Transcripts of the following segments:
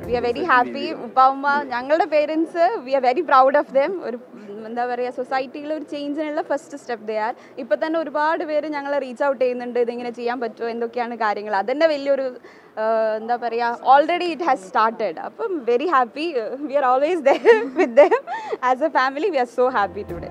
V are very happy ഉപ്പ ഉമ്മ ഞങ്ങളുടെ parents we are very proud of them ഒരു എന്താ പറയുക സൊസൈറ്റിയിൽ ഒരു ചേഞ്ചിനുള്ള ഫസ്റ്റ് സ്റ്റെപ്പ് ദേ ആർ ഇപ്പം തന്നെ ഒരുപാട് പേര് ഞങ്ങളെ റീച്ച് ഔട്ട് ചെയ്യുന്നുണ്ട് ഇതിങ്ങനെ ചെയ്യാൻ പറ്റുമോ എന്തൊക്കെയാണ് കാര്യങ്ങൾ അതന്നെ വലിയൊരു ആ, എന്താ പറയുക ഓൾറെഡി ഇറ്റ് ഹാസ് സ്റ്റാർട്ടഡ് അപ്പം very happy we are always the with them as a family we are so happy today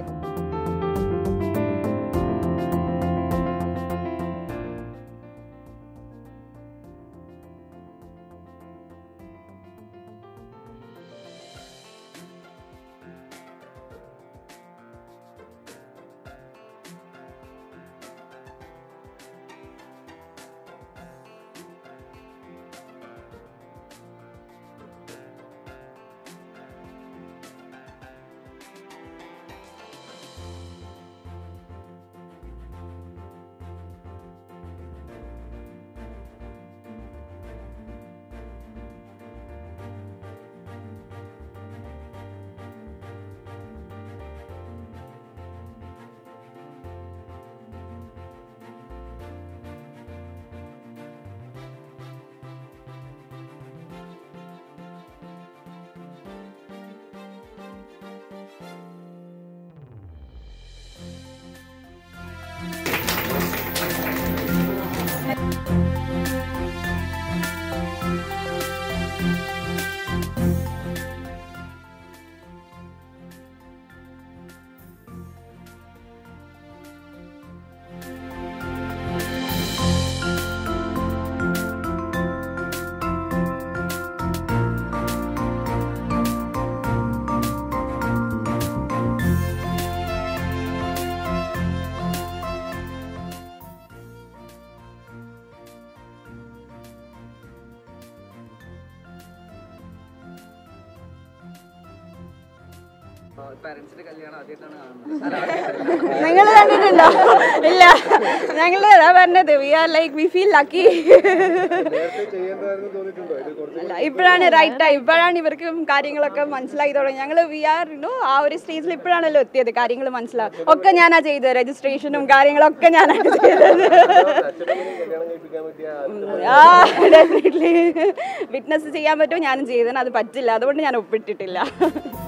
പാരന്റ്സിന്റെ കല്യാണം ആദ്യമായിട്ടാണ് കാണുന്നത് നിങ്ങൾ കണ്ടിട്ടുണ്ടോ ഇല്ല ഞങ്ങൾ അതാ പറഞ്ഞത് we are like we feel lucky അല്ല ഇപ്പോഴാണ് റൈറ്റ് ടൈം ഇപ്പോഴാണ് ഇവർക്കും കാര്യങ്ങളൊക്കെ മനസ്സിലായി തുടങ്ങി ഞങ്ങൾ വി ആർ നോ ആ ഒരു സ്റ്റേജിൽ ഇപ്പോഴാണല്ലോ എത്തിയത് കാര്യങ്ങൾ മനസ്സിലാവും ഒക്കെ ഞാനാ ചെയ്തത് രജിസ്ട്രേഷനും കാര്യങ്ങളൊക്കെ ഞാനാണ് ചെയ്തത് ആ ഡെഫിനറ്റ്ലി വിറ്റ്നസ് ചെയ്യാൻ പറ്റുമോ ഞാനും ചെയ്തതിന് അത് പറ്റില്ല അതുകൊണ്ട് ഞാൻ ഒപ്പിട്ടിട്ടില്ല